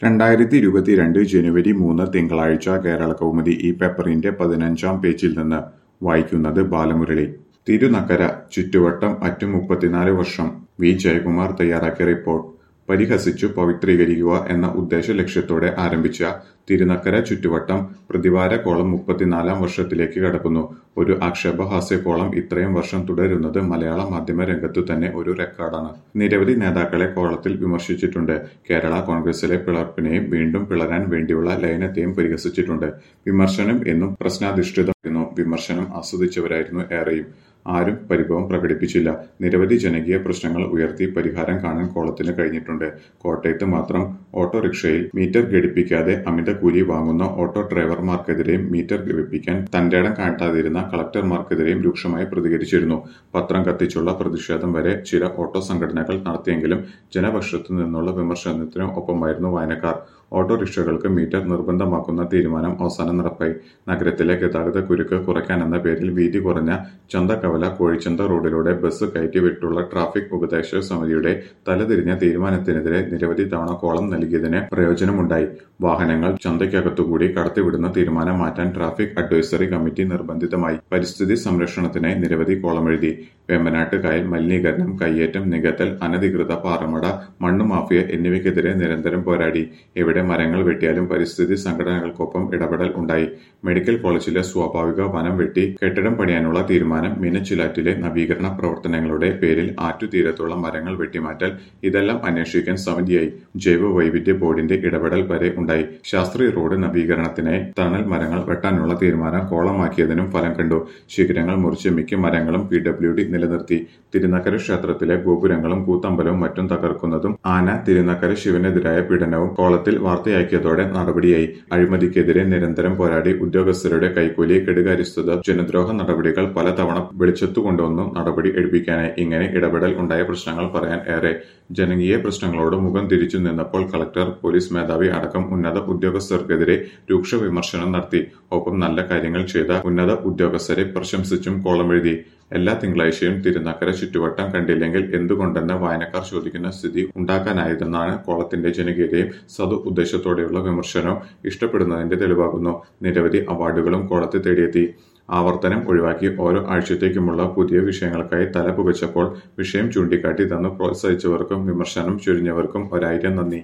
രണ്ടായിരത്തി ഇരുപത്തിരണ്ട് ജനുവരി മൂന്ന് തിങ്കളാഴ്ച കേരളകൗമുദി ഈ പേപ്പറിന്റെ പതിനഞ്ചാം പേജിൽ നിന്ന് വായിക്കുന്നത് ബാലമുരളി തിരുനക്കര ചുറ്റുവട്ടം അറ്റു മുപ്പത്തിനാല് വർഷം വി ജയകുമാർ തയ്യാറാക്കിയ റിപ്പോർട്ട് പരിഹസിച്ചു പവിത്രീകരിക്കുക എന്ന ഉദ്ദേശ ലക്ഷ്യത്തോടെ ആരംഭിച്ച തിരുനക്കര ചുറ്റുവട്ടം പ്രതിവാര കോളം മുപ്പത്തിനാലാം വർഷത്തിലേക്ക് കടക്കുന്നു ഒരു ആക്ഷേപഹാസ്യ കോളം ഇത്രയും വർഷം തുടരുന്നത് മലയാള മാധ്യമ രംഗത്തു തന്നെ ഒരു റെക്കോർഡാണ് നിരവധി നേതാക്കളെ കോളത്തിൽ വിമർശിച്ചിട്ടുണ്ട് കേരള കോൺഗ്രസിലെ പിളർപ്പിനെയും വീണ്ടും പിളരാൻ വേണ്ടിയുള്ള ലയനത്തെയും പരിഹസിച്ചിട്ടുണ്ട് വിമർശനം എന്നും പ്രശ്നാധിഷ്ഠിതമായിരുന്നു വിമർശനം ആസ്വദിച്ചവരായിരുന്നു ഏറെയും ആരും പരിഭവം പ്രകടിപ്പിച്ചില്ല നിരവധി ജനകീയ പ്രശ്നങ്ങൾ ഉയർത്തി പരിഹാരം കാണാൻ കോളത്തിന് കഴിഞ്ഞിട്ടുണ്ട് കോട്ടയത്ത് മാത്രം ഓട്ടോറിക്ഷയിൽ മീറ്റർ ഘടിപ്പിക്കാതെ അമിത കൂലി വാങ്ങുന്ന ഓട്ടോ ഡ്രൈവർമാർക്കെതിരെയും മീറ്റർ ഘടിപ്പിക്കാൻ തന്റേടം കാട്ടാതിരുന്ന കളക്ടർമാർക്കെതിരെയും രൂക്ഷമായി പ്രതികരിച്ചിരുന്നു പത്രം കത്തിച്ചുള്ള പ്രതിഷേധം വരെ ചില ഓട്ടോ സംഘടനകൾ നടത്തിയെങ്കിലും ജനപക്ഷത്തു നിന്നുള്ള വിമർശനത്തിനും ഒപ്പമായിരുന്നു വായനക്കാർ ഓട്ടോറിക്ഷകൾക്ക് മീറ്റർ നിർബന്ധമാക്കുന്ന തീരുമാനം അവസാനം നടപ്പായി നഗരത്തിലെ ഗതാഗത കുരുക്ക് കുറയ്ക്കാനെന്ന പേരിൽ വീതി കുറഞ്ഞ ചന്തക്കവല കോഴിച്ചന്ത റോഡിലൂടെ ബസ് കയറ്റി വിട്ടുള്ള ട്രാഫിക് ഉപദേശക സമിതിയുടെ തലതിരിഞ്ഞ തീരുമാനത്തിനെതിരെ നിരവധി തവണ കോളം നൽകിയതിന് പ്രയോജനമുണ്ടായി വാഹനങ്ങൾ ചന്തയ്ക്കകത്തുകൂടി കടത്തിവിടുന്ന തീരുമാനം മാറ്റാൻ ട്രാഫിക് അഡ്വൈസറി കമ്മിറ്റി നിർബന്ധിതമായി പരിസ്ഥിതി സംരക്ഷണത്തിനായി നിരവധി കോളമെഴുതി വേമ്പനാട്ട് കായൽ മലിനീകരണം കയ്യേറ്റം നികത്തൽ അനധികൃത പാറമട മണ്ണു മാഫിയ എന്നിവയ്ക്കെതിരെ നിരന്തരം പോരാടി എവിടെ മരങ്ങൾ വെട്ടിയാലും പരിസ്ഥിതി സംഘടനകൾക്കൊപ്പം ഇടപെടൽ ഉണ്ടായി മെഡിക്കൽ കോളേജിലെ സ്വാഭാവിക വനം വെട്ടി കെട്ടിടം പണിയാനുള്ള തീരുമാനം മീനച്ചിലാറ്റിലെ നവീകരണ പ്രവർത്തനങ്ങളുടെ പേരിൽ ആറ്റുതീരത്തുള്ള മരങ്ങൾ വെട്ടിമാറ്റൽ ഇതെല്ലാം അന്വേഷിക്കാൻ സമിതിയായി ജൈവ വൈവിധ്യ ബോർഡിന്റെ ഇടപെടൽ വരെ ഉണ്ടായി ശാസ്ത്രി റോഡ് നവീകരണത്തിനായി തണൽ മരങ്ങൾ വെട്ടാനുള്ള തീരുമാനം കോളമാക്കിയതിനും ഫലം കണ്ടു ശിഖരങ്ങൾ മുറിച്ച് മിക്ക മരങ്ങളും പി ഡബ്ല്യു ഡി നിലനിർത്തി തിരുനക്കര ക്ഷേത്രത്തിലെ ഗോപുരങ്ങളും കൂത്തമ്പലവും മറ്റും തകർക്കുന്നതും ആന തിരുനക്കര ശിവനെതിരായ പീഡനവും കോളത്തിൽ വാർത്തയാക്കിയതോടെ നടപടിയായി അഴിമതിക്കെതിരെ നിരന്തരം പോരാടി ഉദ്യോഗസ്ഥരുടെ കൈക്കൂലി കെടുകാര്യസ്ഥത ജനദ്രോഹ നടപടികൾ പലതവണ വെളിച്ചത്തു കൊണ്ടുവന്നു നടപടി എടുപ്പിക്കാനായി ഇങ്ങനെ ഇടപെടൽ ഉണ്ടായ പ്രശ്നങ്ങൾ പറയാൻ ഏറെ ജനകീയ പ്രശ്നങ്ങളോട് മുഖം തിരിച്ചു നിന്നപ്പോൾ കളക്ടർ പോലീസ് മേധാവി അടക്കം ഉന്നത ഉദ്യോഗസ്ഥർക്കെതിരെ രൂക്ഷ വിമർശനം നടത്തി ഒപ്പം നല്ല കാര്യങ്ങൾ ചെയ്ത ഉന്നത ഉദ്യോഗസ്ഥരെ പ്രശംസിച്ചും കോളമെഴുതി എല്ലാ തിങ്കളാഴ്ചയും തിരുനക്കര ചുറ്റുവട്ടം കണ്ടില്ലെങ്കിൽ എന്തുകൊണ്ടെന്ന് വായനക്കാർ ചോദിക്കുന്ന സ്ഥിതി ഉണ്ടാക്കാനായതെന്നാണ് കോളത്തിന്റെ ജനകീയതയും സതു ഉദ്ദേശത്തോടെയുള്ള വിമർശനവും ഇഷ്ടപ്പെടുന്നതിന്റെ തെളിവാകുന്നു നിരവധി അവാർഡുകളും കോളത്തെ തേടിയെത്തി ആവർത്തനം ഒഴിവാക്കി ഓരോ ആഴ്ചത്തേക്കുമുള്ള പുതിയ വിഷയങ്ങൾക്കായി തല പുകച്ചപ്പോൾ വിഷയം ചൂണ്ടിക്കാട്ടി തന്നു പ്രോത്സാഹിച്ചവർക്കും വിമർശനം ചൊരിഞ്ഞവർക്കും ഒരായിരം നന്ദി